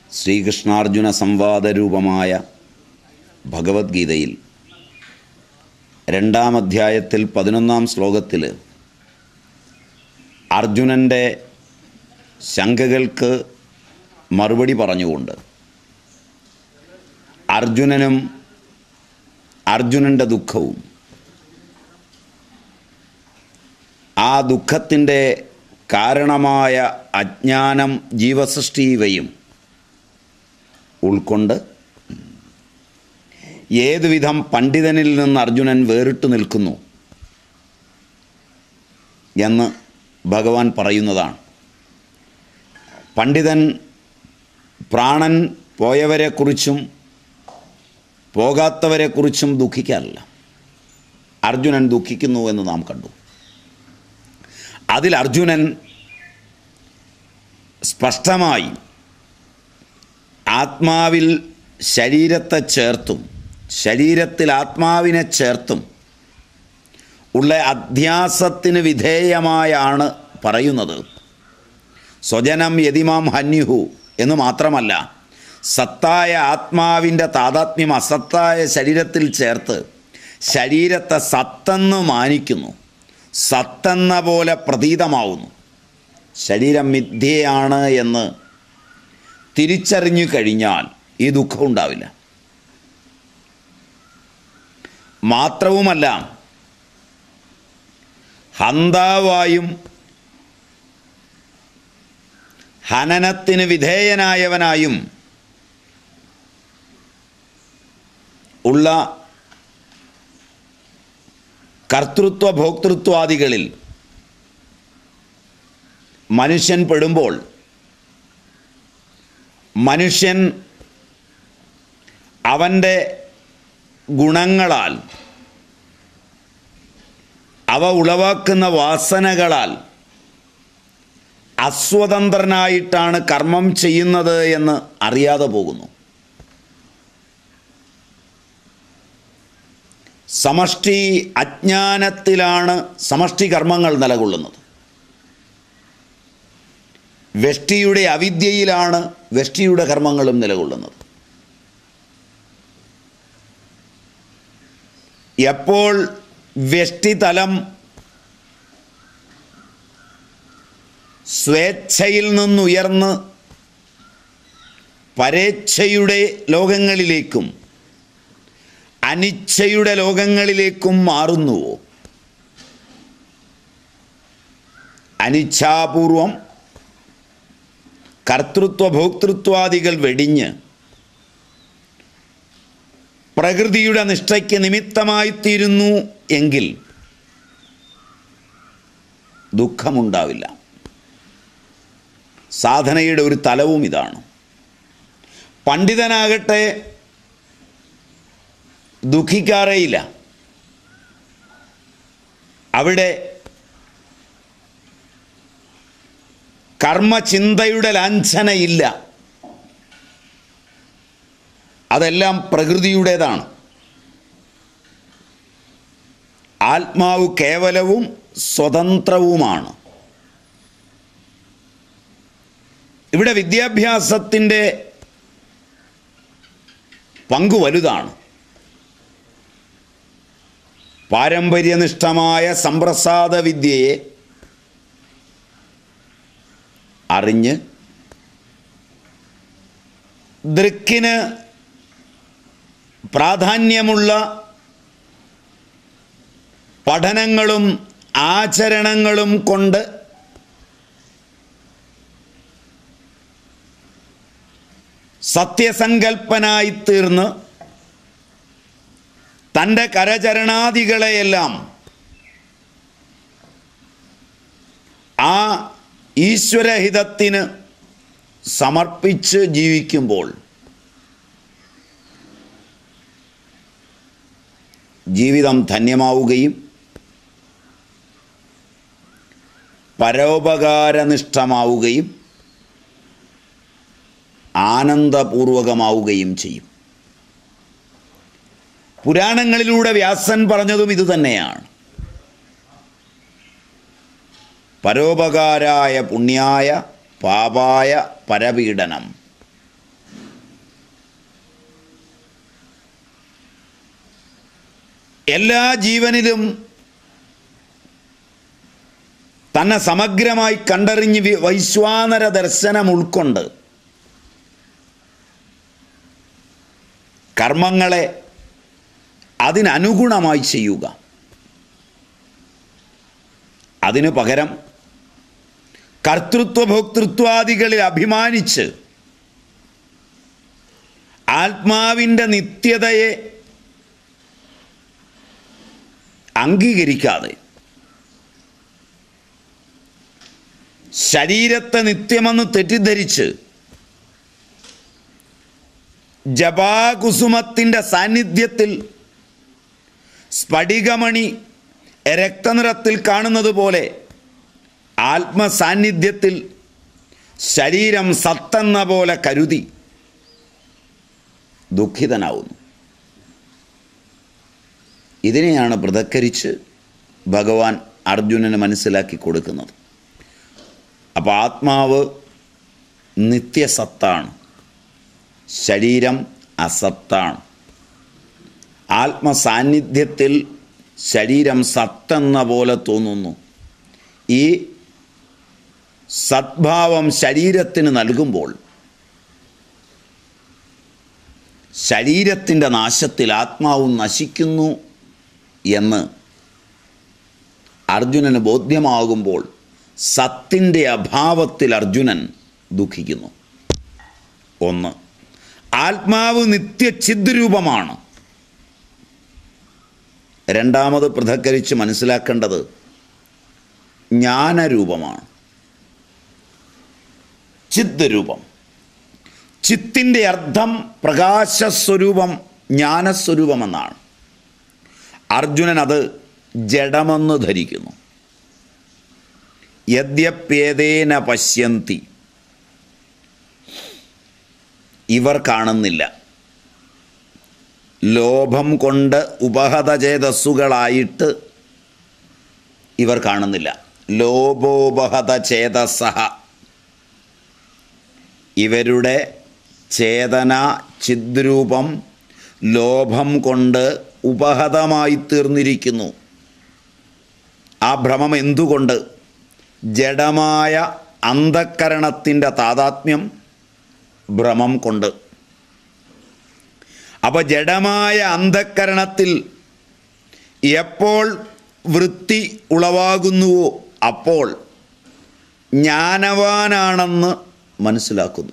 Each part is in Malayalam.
ശ്രീകൃഷ്ണാർജുന സംവാദരൂപമായ ഭഗവത്ഗീതയിൽ രണ്ടാം അധ്യായത്തിൽ പതിനൊന്നാം ശ്ലോകത്തിൽ അർജുനൻ്റെ ശങ്കകൾക്ക് മറുപടി പറഞ്ഞുകൊണ്ട് അർജുനനും അർജുനൻ്റെ ദുഃഖവും ആ ദുഃഖത്തിൻ്റെ കാരണമായ അജ്ഞാനം ജീവസൃഷ്ടി ഇവയും ഉൾക്കൊണ്ട് ഏതുവിധം പണ്ഡിതനിൽ നിന്ന് അർജുനൻ വേറിട്ട് നിൽക്കുന്നു എന്ന് ഭഗവാൻ പറയുന്നതാണ് പണ്ഡിതൻ പ്രാണൻ പോയവരെക്കുറിച്ചും പോകാത്തവരെക്കുറിച്ചും ദുഃഖിക്കാറില്ല അർജുനൻ ദുഃഖിക്കുന്നു എന്ന് നാം കണ്ടു അതിൽ അർജുനൻ സ്പഷ്ടമായി ആത്മാവിൽ ശരീരത്തെ ചേർത്തും ശരീരത്തിൽ ആത്മാവിനെ ചേർത്തും ഉള്ള അധ്യാസത്തിന് വിധേയമായാണ് പറയുന്നത് സ്വജനം യതിമാം ഹന്യുഹു എന്ന് മാത്രമല്ല സത്തായ ആത്മാവിൻ്റെ താതാത്മ്യം അസത്തായ ശരീരത്തിൽ ചേർത്ത് ശരീരത്തെ സത്തെന്ന് മാനിക്കുന്നു സത്തെന്ന പോലെ പ്രതീതമാവുന്നു ശരീരം മിഥ്യയാണ് എന്ന് തിരിച്ചറിഞ്ഞു കഴിഞ്ഞാൽ ഈ ദുഃഖം ഉണ്ടാവില്ല മാത്രവുമല്ല ഹന്താവായും ഹനനത്തിന് വിധേയനായവനായും ഉള്ള കർത്തൃത്വ ഭോക്തൃത്വാദികളിൽ മനുഷ്യൻ പെടുമ്പോൾ മനുഷ്യൻ അവൻ്റെ ഗുണങ്ങളാൽ അവ ഉളവാക്കുന്ന വാസനകളാൽ അസ്വതന്ത്രനായിട്ടാണ് കർമ്മം ചെയ്യുന്നത് എന്ന് അറിയാതെ പോകുന്നു സമഷ്ടി അജ്ഞാനത്തിലാണ് സമഷ്ടി കർമ്മങ്ങൾ നിലകൊള്ളുന്നത് വെഷ്ടിയുടെ അവിദ്യയിലാണ് വെഷ്ടിയുടെ കർമ്മങ്ങളും നിലകൊള്ളുന്നത് എപ്പോൾ വെഷ്ടിതലം സ്വേച്ഛയിൽ നിന്നുയർന്ന് പരേച്ഛയുടെ ലോകങ്ങളിലേക്കും അനിച്ഛയുടെ ലോകങ്ങളിലേക്കും മാറുന്നുവോ അനിച്ഛാപൂർവം കർത്തൃത്വ ഭോക്തൃത്വാദികൾ വെടിഞ്ഞ് പ്രകൃതിയുടെ നിഷ്ഠയ്ക്ക് നിമിത്തമായിത്തീരുന്നു എങ്കിൽ ദുഃഖമുണ്ടാവില്ല സാധനയുടെ ഒരു തലവും ഇതാണ് പണ്ഡിതനാകട്ടെ ദുഃഖിക്കാറേയില്ല അവിടെ കർമ്മചിന്തയുടെ ലാഞ്ചനയില്ല അതെല്ലാം പ്രകൃതിയുടേതാണ് ആത്മാവ് കേവലവും സ്വതന്ത്രവുമാണ് ഇവിടെ വിദ്യാഭ്യാസത്തിൻ്റെ പങ്ക് വലുതാണ് പാരമ്പര്യനിഷ്ഠമായ സമ്പ്രസാദ വിദ്യയെ അറിഞ്ഞ് ദൃക്കിന് പ്രാധാന്യമുള്ള പഠനങ്ങളും ആചരണങ്ങളും കൊണ്ട് സത്യസങ്കൽപ്പനായി തീർന്ന് തൻ്റെ കരചരണാദികളെയെല്ലാം ആ ഈശ്വരഹിതത്തിന് സമർപ്പിച്ച് ജീവിക്കുമ്പോൾ ജീവിതം ധന്യമാവുകയും പരോപകാരനിഷ്ഠമാവുകയും ആനന്ദപൂർവകമാവുകയും ചെയ്യും പുരാണങ്ങളിലൂടെ വ്യാസൻ പറഞ്ഞതും ഇതുതന്നെയാണ് പരോപകാരായ പുണ്യായ പാപായ പരപീഡനം എല്ലാ ജീവനിലും തന്നെ സമഗ്രമായി കണ്ടറിഞ്ഞ് വി- വൈശ്വാനര ദർശനം ഉൾക്കൊണ്ട് കർമ്മങ്ങളെ അതിനനുഗുണമായി ചെയ്യുക അതിനു പകരം കർത്തൃത്വ ഭോക്തൃത്വാദികളിൽ അഭിമാനിച്ച് ആത്മാവിൻ്റെ നിത്യതയെ അംഗീകരിക്കാതെ ശരീരത്തെ നിത്യമെന്ന് തെറ്റിദ്ധരിച്ച് ജപാകുസുമത്തിൻ്റെ സാന്നിധ്യത്തിൽ സ്ഫടികമണി രക്തനിറത്തിൽ കാണുന്നത് പോലെ ആത്മസാന്നിധ്യത്തിൽ ശരീരം സത്തെന്ന പോലെ കരുതി ദുഃഖിതനാവുന്നു ഇതിനെയാണ് പൃഥക്കരിച്ച് ഭഗവാൻ അർജുനന് മനസ്സിലാക്കി കൊടുക്കുന്നത് അപ്പോൾ ആത്മാവ് നിത്യസത്താണ് ശരീരം അസത്താണ് ആത്മസാന്നിധ്യത്തിൽ ശരീരം സത്തെന്ന പോലെ തോന്നുന്നു ഈ സദ്ഭാവം ശരീരത്തിന് നൽകുമ്പോൾ ശരീരത്തിൻ്റെ നാശത്തിൽ ആത്മാവും നശിക്കുന്നു എന്ന് അർജുനന് ബോധ്യമാകുമ്പോൾ സത്തിൻ്റെ അഭാവത്തിൽ അർജുനൻ ദുഃഖിക്കുന്നു ഒന്ന് ആത്മാവ് നിത്യഛിദ്രൂപമാണ് രണ്ടാമത് പൃഥക്കരിച്ച് മനസ്സിലാക്കേണ്ടത് ജ്ഞാനരൂപമാണ് ചിത്ത് രൂപം ചിത്തിൻ്റെ അർത്ഥം പ്രകാശസ്വരൂപം ജ്ഞാനസ്വരൂപമെന്നാണ് അർജുനൻ അത് ജഡമെന്ന് ധരിക്കുന്നു യദ്യപ്യേതേന പശ്യന്തി ഇവർ കാണുന്നില്ല ലോഭം കൊണ്ട് ഉപഹതചേതസ്സുകളായിട്ട് ഇവർ കാണുന്നില്ല ലോപോപഹത ചേതസഹ ഇവരുടെ ചേതന ചിദ്രൂപം ലോഭം കൊണ്ട് ഉപഹതമായി തീർന്നിരിക്കുന്നു ആ ഭ്രമം എന്തുകൊണ്ട് ജഡമായ അന്ധക്കരണത്തിൻ്റെ താതാത്മ്യം ഭ്രമം കൊണ്ട് അപ്പോൾ ജഡമായ അന്ധക്കരണത്തിൽ എപ്പോൾ വൃത്തി ഉളവാകുന്നുവോ അപ്പോൾ ജ്ഞാനവാനാണെന്ന് മനസ്സിലാക്കുന്നു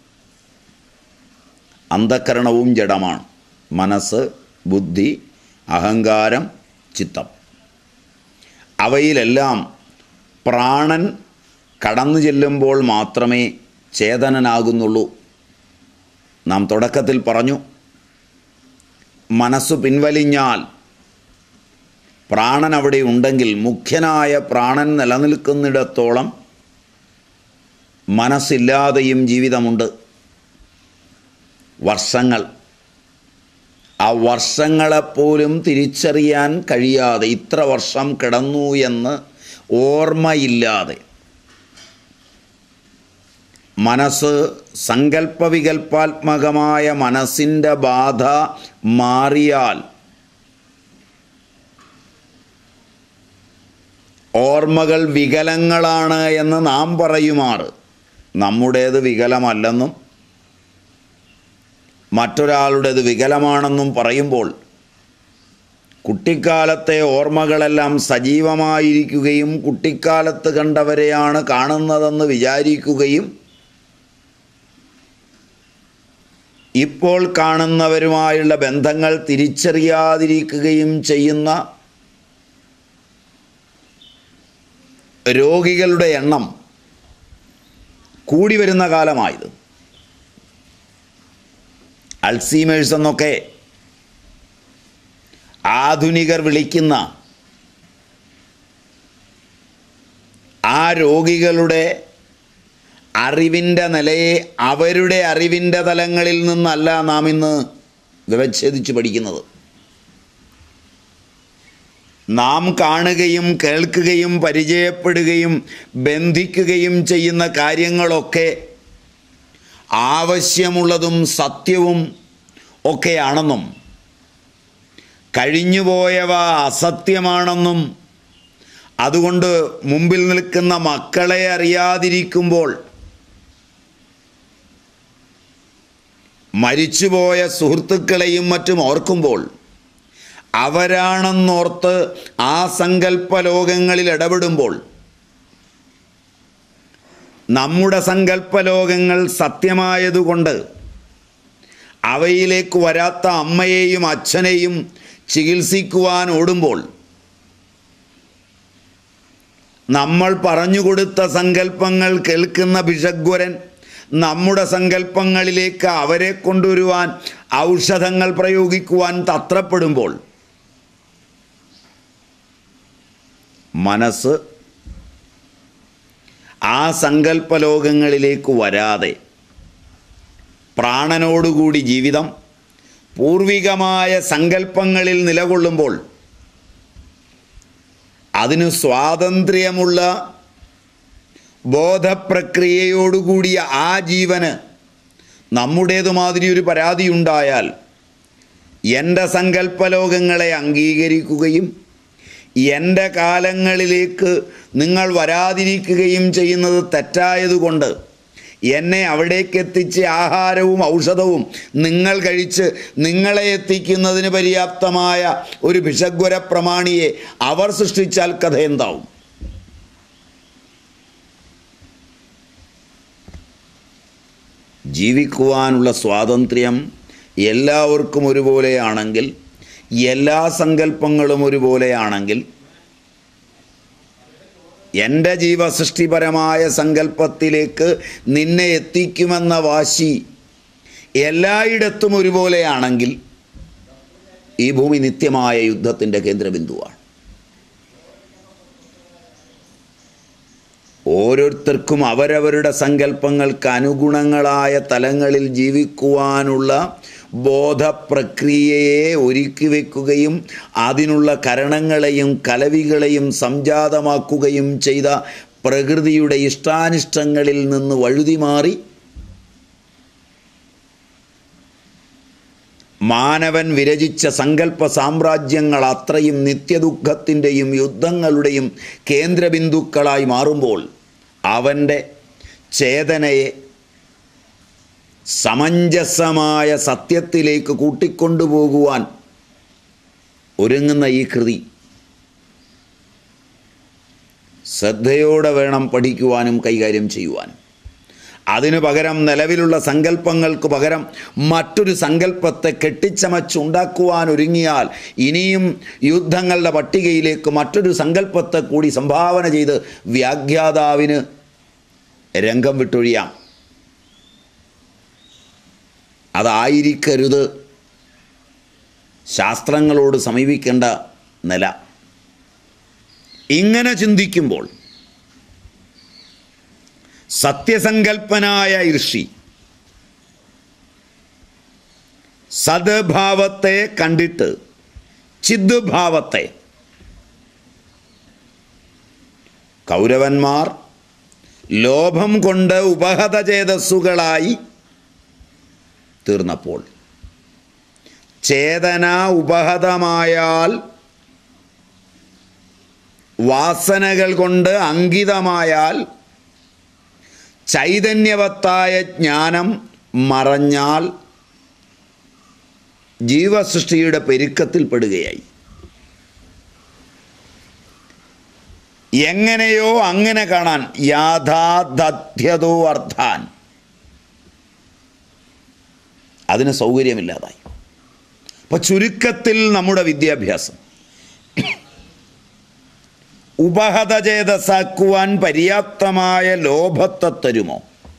അന്ധക്കരണവും ജഡമാണ് മനസ്സ് ബുദ്ധി അഹങ്കാരം ചിത്തം അവയിലെല്ലാം പ്രാണൻ കടന്നു ചെല്ലുമ്പോൾ മാത്രമേ ചേതനനാകുന്നുള്ളൂ നാം തുടക്കത്തിൽ പറഞ്ഞു മനസ്സ് പിൻവലിഞ്ഞാൽ പ്രാണൻ അവിടെ ഉണ്ടെങ്കിൽ മുഖ്യനായ പ്രാണൻ നിലനിൽക്കുന്നിടത്തോളം മനസ്സില്ലാതെയും ജീവിതമുണ്ട് വർഷങ്ങൾ ആ വർഷങ്ങളെപ്പോലും തിരിച്ചറിയാൻ കഴിയാതെ ഇത്ര വർഷം കിടന്നു എന്ന് ഓർമ്മയില്ലാതെ മനസ്സ് സങ്കല്പവികൽപ്പാത്മകമായ മനസ്സിൻ്റെ ബാധ മാറിയാൽ ഓർമ്മകൾ വികലങ്ങളാണ് എന്ന് നാം പറയുമാറ് നമ്മുടേത് വികലമല്ലെന്നും മറ്റൊരാളുടേത് വികലമാണെന്നും പറയുമ്പോൾ കുട്ടിക്കാലത്തെ ഓർമ്മകളെല്ലാം സജീവമായിരിക്കുകയും കുട്ടിക്കാലത്ത് കണ്ടവരെയാണ് കാണുന്നതെന്ന് വിചാരിക്കുകയും ഇപ്പോൾ കാണുന്നവരുമായുള്ള ബന്ധങ്ങൾ തിരിച്ചറിയാതിരിക്കുകയും ചെയ്യുന്ന രോഗികളുടെ എണ്ണം കൂടി വരുന്ന കാലമായത് അൾസീമേഴ്സ് എന്നൊക്കെ ആധുനികർ വിളിക്കുന്ന ആ രോഗികളുടെ അറിവിൻ്റെ നിലയെ അവരുടെ അറിവിൻ്റെ തലങ്ങളിൽ നിന്നല്ല നാം ഇന്ന് വ്യവച്ഛേദിച്ച് പഠിക്കുന്നത് നാം കാണുകയും കേൾക്കുകയും പരിചയപ്പെടുകയും ബന്ധിക്കുകയും ചെയ്യുന്ന കാര്യങ്ങളൊക്കെ ആവശ്യമുള്ളതും സത്യവും ഒക്കെയാണെന്നും കഴിഞ്ഞുപോയവ അസത്യമാണെന്നും അതുകൊണ്ട് മുമ്പിൽ നിൽക്കുന്ന മക്കളെ അറിയാതിരിക്കുമ്പോൾ മരിച്ചുപോയ സുഹൃത്തുക്കളെയും മറ്റും ഓർക്കുമ്പോൾ അവരാണെന്നോർത്ത് ആ സങ്കല്പ ലോകങ്ങളിൽ ഇടപെടുമ്പോൾ നമ്മുടെ സങ്കല്പ ലോകങ്ങൾ സത്യമായതുകൊണ്ട് അവയിലേക്ക് വരാത്ത അമ്മയെയും അച്ഛനെയും ചികിത്സിക്കുവാൻ ഓടുമ്പോൾ നമ്മൾ പറഞ്ഞുകൊടുത്ത സങ്കല്പങ്ങൾ കേൾക്കുന്ന ഭിഷഗ്വരൻ നമ്മുടെ സങ്കല്പങ്ങളിലേക്ക് അവരെ കൊണ്ടുവരുവാൻ ഔഷധങ്ങൾ പ്രയോഗിക്കുവാൻ തത്രപ്പെടുമ്പോൾ മനസ്സ് ആ സങ്കല്പ ലോകങ്ങളിലേക്ക് വരാതെ പ്രാണനോടുകൂടി ജീവിതം പൂർവികമായ സങ്കല്പങ്ങളിൽ നിലകൊള്ളുമ്പോൾ അതിന് സ്വാതന്ത്ര്യമുള്ള ബോധപ്രക്രിയയോടുകൂടിയ ആ ജീവന് നമ്മുടേതുമാതിരി ഒരു പരാതിയുണ്ടായാൽ എൻ്റെ സങ്കല്പലോകങ്ങളെ അംഗീകരിക്കുകയും എൻ്റെ കാലങ്ങളിലേക്ക് നിങ്ങൾ വരാതിരിക്കുകയും ചെയ്യുന്നത് തെറ്റായതുകൊണ്ട് എന്നെ അവിടേക്ക് എത്തിച്ച് ആഹാരവും ഔഷധവും നിങ്ങൾ കഴിച്ച് നിങ്ങളെ എത്തിക്കുന്നതിന് പര്യാപ്തമായ ഒരു ഭിഷഗ്വര പ്രമാണിയെ അവർ സൃഷ്ടിച്ചാൽ കഥ എന്താവും ജീവിക്കുവാനുള്ള സ്വാതന്ത്ര്യം എല്ലാവർക്കും ഒരുപോലെയാണെങ്കിൽ എല്ലാ സങ്കല്പങ്ങളും ഒരുപോലെയാണെങ്കിൽ എൻ്റെ ജീവസൃഷ്ടിപരമായ സങ്കല്പത്തിലേക്ക് നിന്നെ എത്തിക്കുമെന്ന വാശി എല്ലായിടത്തും ഒരുപോലെയാണെങ്കിൽ ഈ ഭൂമി നിത്യമായ യുദ്ധത്തിൻ്റെ കേന്ദ്രബിന്ദുവാണ് ഓരോരുത്തർക്കും അവരവരുടെ സങ്കല്പങ്ങൾക്ക് അനുഗുണങ്ങളായ തലങ്ങളിൽ ജീവിക്കുവാനുള്ള ബോധപ്രക്രിയയെ ഒരുക്കി വയ്ക്കുകയും അതിനുള്ള കരണങ്ങളെയും കലവികളെയും സംജാതമാക്കുകയും ചെയ്ത പ്രകൃതിയുടെ ഇഷ്ടാനിഷ്ടങ്ങളിൽ നിന്ന് വഴുതി മാറി മാനവൻ വിരചിച്ച സങ്കല്പ സാമ്രാജ്യങ്ങൾ അത്രയും നിത്യദുഃഖത്തിൻ്റെയും യുദ്ധങ്ങളുടെയും കേന്ദ്രബിന്ദുക്കളായി മാറുമ്പോൾ അവൻ്റെ ചേതനയെ സമഞ്ജസമായ സത്യത്തിലേക്ക് കൂട്ടിക്കൊണ്ടുപോകുവാൻ ഒരുങ്ങുന്ന ഈ കൃതി ശ്രദ്ധയോടെ വേണം പഠിക്കുവാനും കൈകാര്യം ചെയ്യുവാനും അതിനു പകരം നിലവിലുള്ള സങ്കല്പങ്ങൾക്ക് പകരം മറ്റൊരു സങ്കല്പത്തെ കെട്ടിച്ചമച്ചുണ്ടാക്കുവാൻ ഒരുങ്ങിയാൽ ഇനിയും യുദ്ധങ്ങളുടെ പട്ടികയിലേക്ക് മറ്റൊരു സങ്കല്പത്തെ കൂടി സംഭാവന ചെയ്ത് വ്യാഖ്യാതാവിന് രംഗം വിട്ടൊഴിയാം അതായിരിക്കരുത് ശാസ്ത്രങ്ങളോട് സമീപിക്കേണ്ട നില ഇങ്ങനെ ചിന്തിക്കുമ്പോൾ സത്യസങ്കൽപ്പനായ ഋഷി സദ്ഭാവത്തെ കണ്ടിട്ട് ചിദ്ഭാവത്തെ കൗരവന്മാർ ലോഭം കൊണ്ട് ഉപഹതചേതസ്സുകളായി തീർന്നപ്പോൾ ചേതന ഉപഹതമായാൽ വാസനകൾ കൊണ്ട് അങ്കിതമായാൽ ചൈതന്യവത്തായ ജ്ഞാനം മറഞ്ഞാൽ ജീവസൃഷ്ടിയുടെ പെരുക്കത്തിൽപ്പെടുകയായി എങ്ങനെയോ അങ്ങനെ കാണാൻ യാഥാതഥ്യതോ അർത്ഥാൻ അതിന് സൗകര്യമില്ലാതായി അപ്പോൾ ചുരുക്കത്തിൽ നമ്മുടെ വിദ്യാഭ്യാസം ഉപഹതചേതസാക്കുവാൻ പര്യാപ്തമായ ലോഭത്തെ തരുമോ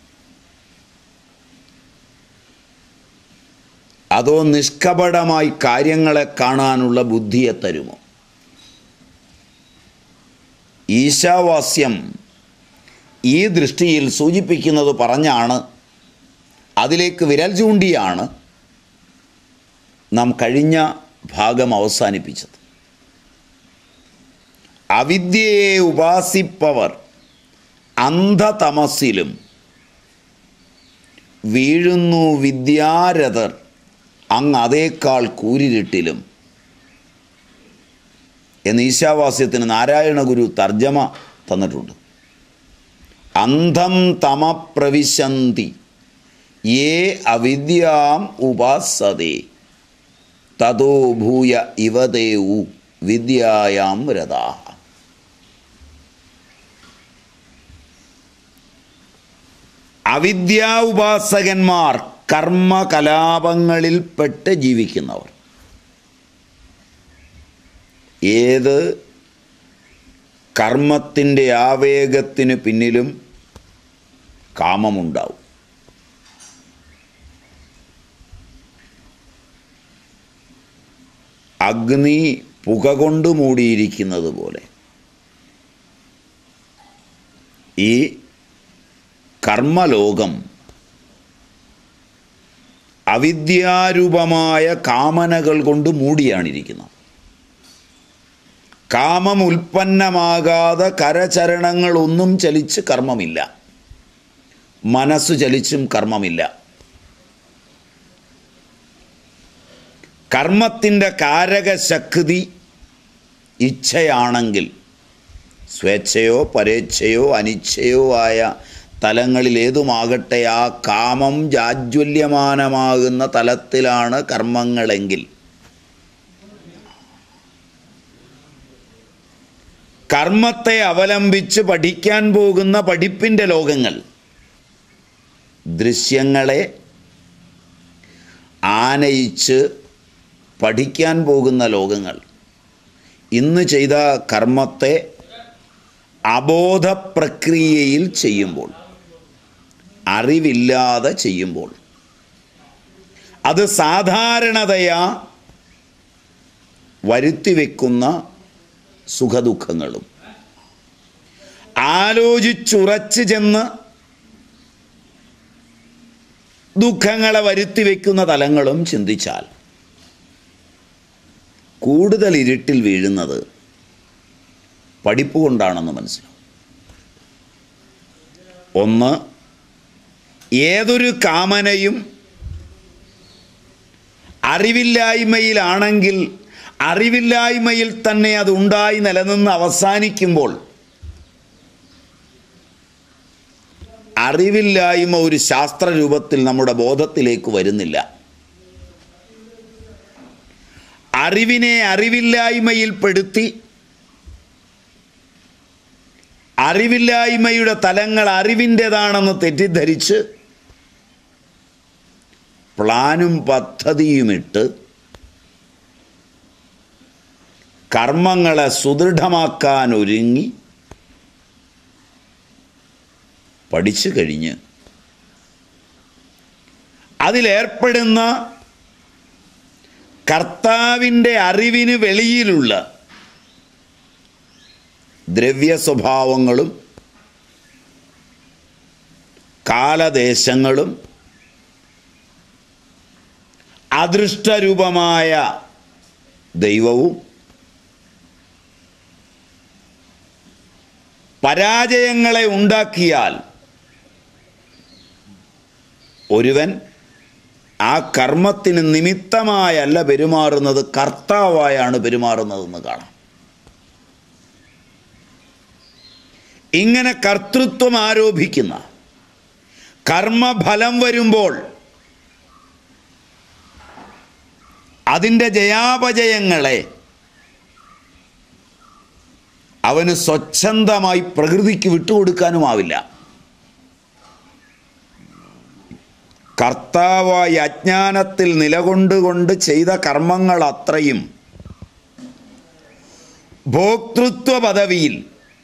അതോ നിഷ്കപടമായി കാര്യങ്ങളെ കാണാനുള്ള ബുദ്ധിയെ തരുമോ ഈശാവാസ്യം ഈ ദൃഷ്ടിയിൽ സൂചിപ്പിക്കുന്നത് പറഞ്ഞാണ് അതിലേക്ക് വിരൽ ചൂണ്ടിയാണ് നാം കഴിഞ്ഞ ഭാഗം അവസാനിപ്പിച്ചത് അവിദ്യയെ ഉപാസിപ്പവർ അന്ധതമസിലും വീഴുന്നു വിദ്യാരഥർ അങ്ങ് അതേക്കാൾ കൂരിരുട്ടിലും എന്ന് ഈശാവാസ്യത്തിന് നാരായണ ഗുരു തർജ്ജമ തന്നിട്ടുണ്ട് അന്ധം തമ പ്രവിശന്തി യേ അവിദ്യാം ഉപാസതേ തതോ ഭൂയ ഇവദേവു വിദ്യായാം രഥാ അവിദ്യാ ഉപാസകന്മാർ കർമ്മകലാപങ്ങളിൽപ്പെട്ട് ജീവിക്കുന്നവർ ഏത് കർമ്മത്തിൻ്റെ ആവേഗത്തിന് പിന്നിലും കാമമുണ്ടാവും അഗ്നി പുക കൊണ്ട് മൂടിയിരിക്കുന്നത് പോലെ ഈ കർമ്മലോകം അവിദ്യാരൂപമായ കാമനകൾ കൊണ്ട് മൂടിയാണിരിക്കുന്നത് കാമം ഉൽപ്പന്നമാകാതെ കരചരണങ്ങളൊന്നും ചലിച്ച് കർമ്മമില്ല മനസ്സ് ചലിച്ചും കർമ്മമില്ല കർമ്മത്തിൻ്റെ കാരകശക്തി ഇച്ഛയാണെങ്കിൽ സ്വേച്ഛയോ പരേച്ഛയോ അനിച്ഛയോ ആയ തലങ്ങളിലേതുമാകട്ടെ ആ കാമം ജാജ്വല്യമാനമാകുന്ന തലത്തിലാണ് കർമ്മങ്ങളെങ്കിൽ കർമ്മത്തെ അവലംബിച്ച് പഠിക്കാൻ പോകുന്ന പഠിപ്പിൻ്റെ ലോകങ്ങൾ ദൃശ്യങ്ങളെ ആനയിച്ച് പഠിക്കാൻ പോകുന്ന ലോകങ്ങൾ ഇന്ന് ചെയ്ത കർമ്മത്തെ അബോധ പ്രക്രിയയിൽ ചെയ്യുമ്പോൾ അറിവില്ലാതെ ചെയ്യുമ്പോൾ അത് സാധാരണതയാ വരുത്തിവെക്കുന്ന സുഖദുഃഖങ്ങളും ആലോചിച്ചുറച്ച് ചെന്ന് ദുഃഖങ്ങളെ വരുത്തി വയ്ക്കുന്ന തലങ്ങളും ചിന്തിച്ചാൽ കൂടുതൽ ഇരുട്ടിൽ വീഴുന്നത് പഠിപ്പ് കൊണ്ടാണെന്ന് മനസ്സിലാവും ഒന്ന് ഏതൊരു കാമനയും അറിവില്ലായ്മയിലാണെങ്കിൽ അറിവില്ലായ്മയിൽ തന്നെ അത് ഉണ്ടായി നിലനിന്ന് അവസാനിക്കുമ്പോൾ അറിവില്ലായ്മ ഒരു ശാസ്ത്രരൂപത്തിൽ നമ്മുടെ ബോധത്തിലേക്ക് വരുന്നില്ല അറിവിനെ അറിവില്ലായ്മയിൽപ്പെടുത്തി അറിവില്ലായ്മയുടെ തലങ്ങൾ അറിവിൻ്റെതാണെന്ന് തെറ്റിദ്ധരിച്ച് പ്ലാനും പദ്ധതിയുമിട്ട് കർമ്മങ്ങളെ സുദൃഢമാക്കാൻ ഒരുങ്ങി പഠിച്ചു കഴിഞ്ഞ് അതിലേർപ്പെടുന്ന കർത്താവിൻ്റെ അറിവിന് വെളിയിലുള്ള ദ്രവ്യ സ്വഭാവങ്ങളും കാലദേശങ്ങളും അദൃഷ്ടരൂപമായ ദൈവവും പരാജയങ്ങളെ ഉണ്ടാക്കിയാൽ ഒരുവൻ ആ കർമ്മത്തിന് നിമിത്തമായല്ല പെരുമാറുന്നത് കർത്താവായാണ് പെരുമാറുന്നതെന്ന് കാണാം ഇങ്ങനെ കർത്തൃത്വം ആരോപിക്കുന്ന കർമ്മഫലം വരുമ്പോൾ അതിൻ്റെ ജയാപജയങ്ങളെ അവന് സ്വച്ഛന്തമായി പ്രകൃതിക്ക് വിട്ടുകൊടുക്കാനുമാവില്ല കർത്താവായി അജ്ഞാനത്തിൽ നിലകൊണ്ടുകൊണ്ട് ചെയ്ത കർമ്മങ്ങൾ അത്രയും ഭോക്തൃത്വ പദവിയിൽ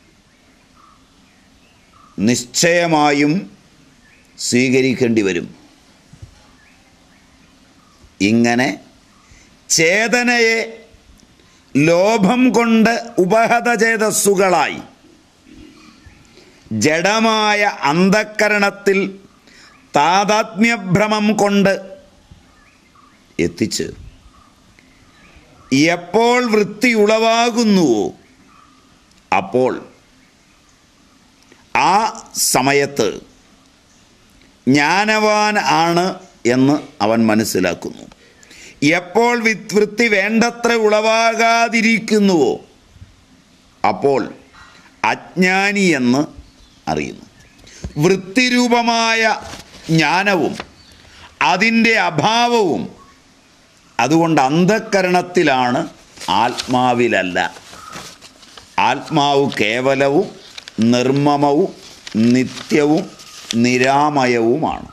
നിശ്ചയമായും സ്വീകരിക്കേണ്ടി വരും ഇങ്ങനെ ചേതനയെ ലോഭം കൊണ്ട് ഉപഹതചേതസ്സുകളായി ജഡമായ അന്ധക്കരണത്തിൽ താതാത്മ്യഭ്രമം കൊണ്ട് എത്തിച്ച് എപ്പോൾ വൃത്തി ഉളവാകുന്നുവോ അപ്പോൾ ആ സമയത്ത് ജ്ഞാനവാൻ ആണ് എന്ന് അവൻ മനസ്സിലാക്കുന്നു എപ്പോൾ വി- വൃത്തി വേണ്ടത്ര ഉളവാകാതിരിക്കുന്നുവോ അപ്പോൾ അജ്ഞാനി എന്ന് അറിയുന്നു വൃത്തിരൂപമായ ജ്ഞാനവും അതിൻ്റെ അഭാവവും അതുകൊണ്ട് അന്ധക്കരണത്തിലാണ് ആത്മാവിലല്ല ആത്മാവ് കേവലവും നിർമ്മമവും നിത്യവും നിരാമയവുമാണ്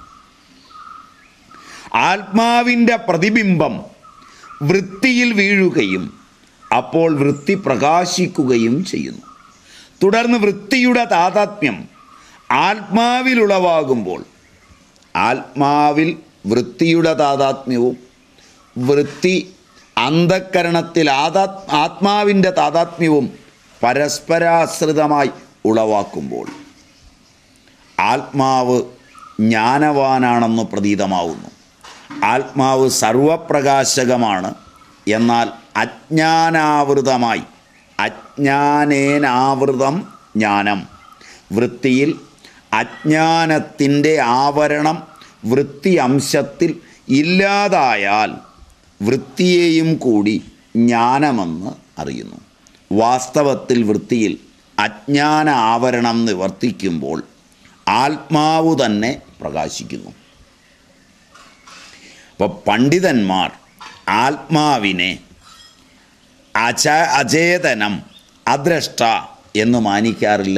ആത്മാവിൻ്റെ പ്രതിബിംബം വൃത്തിയിൽ വീഴുകയും അപ്പോൾ വൃത്തി പ്രകാശിക്കുകയും ചെയ്യുന്നു തുടർന്ന് വൃത്തിയുടെ താതാത്മ്യം ആത്മാവിലുളവാകുമ്പോൾ ആത്മാവിൽ വൃത്തിയുടെ താതാത്മ്യവും വൃത്തി അന്ധക്കരണത്തിൽ ആതാ ആത്മാവിൻ്റെ താതാത്മ്യവും പരസ്പരാശ്രിതമായി ഉളവാക്കുമ്പോൾ ആത്മാവ് ജ്ഞാനവാനാണെന്ന് പ്രതീതമാവുന്നു ആത്മാവ് സർവപ്രകാശകമാണ് എന്നാൽ അജ്ഞാനാവൃതമായി അജ്ഞാനേനാവൃതം ജ്ഞാനം വൃത്തിയിൽ അജ്ഞാനത്തിൻ്റെ ആവരണം വൃത്തി അംശത്തിൽ ഇല്ലാതായാൽ വൃത്തിയെയും കൂടി ജ്ഞാനമെന്ന് അറിയുന്നു വാസ്തവത്തിൽ വൃത്തിയിൽ അജ്ഞാന ആവരണം നിവർത്തിക്കുമ്പോൾ ആത്മാവ് തന്നെ പ്രകാശിക്കുന്നു അപ്പോൾ പണ്ഡിതന്മാർ ആത്മാവിനെ അച അചേതനം അദ്രഷ്ട എന്ന് മാനിക്കാറില്ല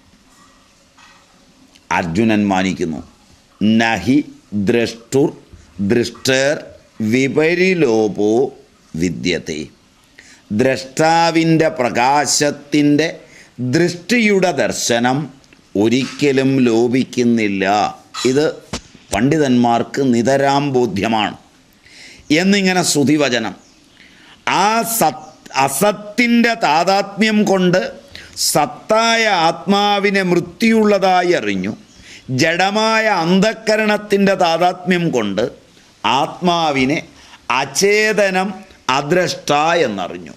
അർജുനൻ മാനിക്കുന്നു നഹി ദ്രഷ്ടുർ ദൃഷ്ടർ വിപരിലോപോ വിദ്യത്തെ ദ്രഷ്ടാവിൻ്റെ പ്രകാശത്തിൻ്റെ ദൃഷ്ടിയുടെ ദർശനം ഒരിക്കലും ലോപിക്കുന്നില്ല ഇത് പണ്ഡിതന്മാർക്ക് നിതരാം ബോധ്യമാണ് എന്നിങ്ങനെ ശ്രുതിവചനം ആ സത് അസത്തിൻ്റെ താതാത്മ്യം കൊണ്ട് സത്തായ ആത്മാവിനെ മൃത്യുള്ളതായി അറിഞ്ഞു ജഡമായ അന്ധക്കരണത്തിൻ്റെ താതാത്മ്യം കൊണ്ട് ആത്മാവിനെ അചേതനം അദ്രഷ്ട എന്നറിഞ്ഞു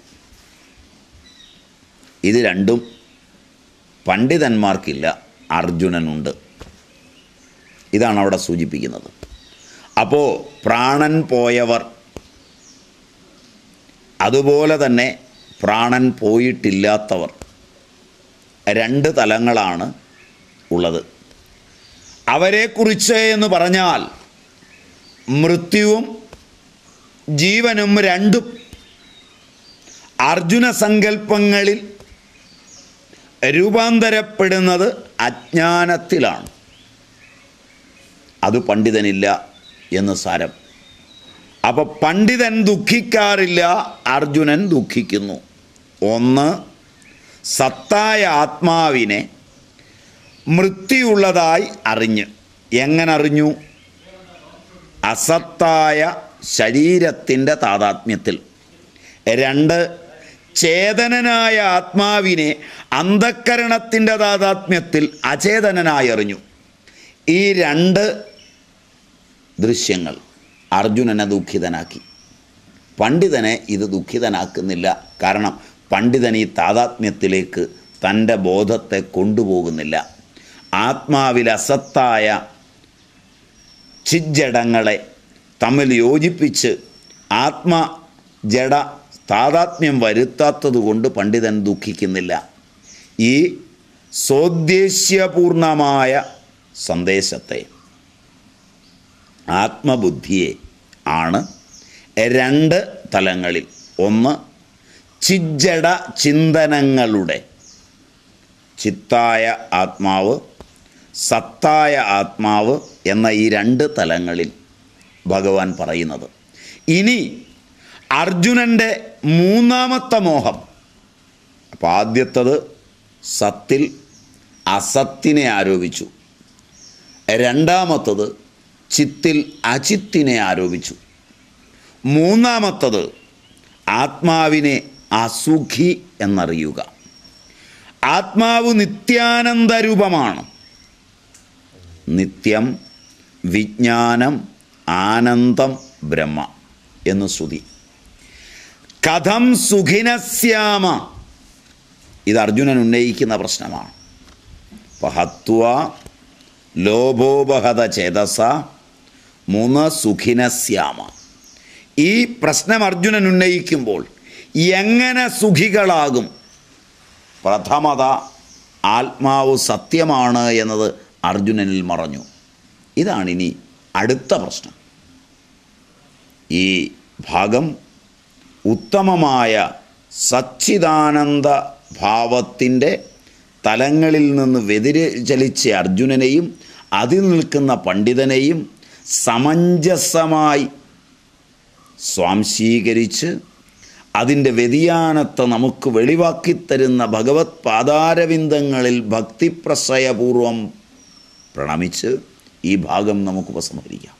ഇത് രണ്ടും പണ്ഡിതന്മാർക്കില്ല അർജുനനുണ്ട് ഇതാണ് അവിടെ സൂചിപ്പിക്കുന്നത് അപ്പോൾ പ്രാണൻ പോയവർ അതുപോലെ തന്നെ പ്രാണൻ പോയിട്ടില്ലാത്തവർ രണ്ട് തലങ്ങളാണ് ഉള്ളത് അവരെക്കുറിച്ച് എന്ന് പറഞ്ഞാൽ മൃത്യുവും ജീവനും രണ്ടും അർജുന സങ്കല്പങ്ങളിൽ രൂപാന്തരപ്പെടുന്നത് അജ്ഞാനത്തിലാണ് അത് പണ്ഡിതനില്ല എന്ന് സാരം അപ്പോൾ പണ്ഡിതൻ ദുഃഖിക്കാറില്ല അർജുനൻ ദുഃഖിക്കുന്നു ഒന്ന് സത്തായ ആത്മാവിനെ മൃത്യുള്ളതായി അറിഞ്ഞ് എങ്ങനെ അറിഞ്ഞു അസത്തായ ശരീരത്തിൻ്റെ താതാത്മ്യത്തിൽ രണ്ട് ചേതനനായ ആത്മാവിനെ അന്ധക്കരണത്തിൻ്റെ താതാത്മ്യത്തിൽ അചേതനനായി അറിഞ്ഞു ഈ രണ്ട് ദൃശ്യങ്ങൾ അർജുനനെ ദുഃഖിതനാക്കി പണ്ഡിതനെ ഇത് ദുഃഖിതനാക്കുന്നില്ല കാരണം പണ്ഡിതൻ ഈ താതാത്മ്യത്തിലേക്ക് തൻ്റെ ബോധത്തെ കൊണ്ടുപോകുന്നില്ല ആത്മാവിൽ അസത്തായ ചിജ്ജടങ്ങളെ തമ്മിൽ യോജിപ്പിച്ച് ആത്മ ജഡ താതാത്മ്യം വരുത്താത്തത് കൊണ്ട് പണ്ഡിതൻ ദുഃഖിക്കുന്നില്ല ഈ സോദ്ദേശ്യപൂർണമായ സന്ദേശത്തെ ആത്മബുദ്ധിയെ ആണ് രണ്ട് തലങ്ങളിൽ ഒന്ന് ചിജ്ജട ചിന്തനങ്ങളുടെ ചിത്തായ ആത്മാവ് സത്തായ ആത്മാവ് എന്ന ഈ രണ്ട് തലങ്ങളിൽ ഭഗവാൻ പറയുന്നത് ഇനി അർജുനൻ്റെ മൂന്നാമത്തെ മോഹം അപ്പോൾ ആദ്യത്തത് സത്തിൽ അസത്തിനെ ആരോപിച്ചു രണ്ടാമത്തത് ചിത്തിൽ അചിത്തിനെ ആരോപിച്ചു മൂന്നാമത്തത് ആത്മാവിനെ അസുഖി എന്നറിയുക ആത്മാവ് നിത്യാനന്ദരൂപമാണ് നിത്യം വിജ്ഞാനം ആനന്ദം ബ്രഹ്മ എന്ന് ശ്രുതി കഥം സുഖിനസ്യാമ ഇത് അർജുനൻ ഉന്നയിക്കുന്ന പ്രശ്നമാണ് പഹത്വ ലോഭോപഹത ചേതസ മൂന്ന് സുഖിനസ്യാമ ഈ പ്രശ്നം അർജുനൻ ഉന്നയിക്കുമ്പോൾ എങ്ങനെ സുഖികളാകും പ്രഥമത ആത്മാവ് സത്യമാണ് എന്നത് അർജുനനിൽ മറഞ്ഞു ഇതാണ് ഇനി അടുത്ത പ്രശ്നം ഈ ഭാഗം ഉത്തമമായ സച്ചിദാനന്ദ ഭാവത്തിൻ്റെ തലങ്ങളിൽ നിന്ന് വ്യതിചലിച്ച അർജുനനെയും അതിൽ നിൽക്കുന്ന പണ്ഡിതനെയും സമഞ്ജസമായി സ്വാംശീകരിച്ച് അതിൻ്റെ വ്യതിയാനത്തെ നമുക്ക് വെളിവാക്കിത്തരുന്ന ഭഗവത് പാതാരവിന്ദങ്ങളിൽ ഭക്തിപ്രസയപൂർവം പ്രണമിച്ച് ഈ ഭാഗം നമുക്ക് ഉപസംഹരിക്കാം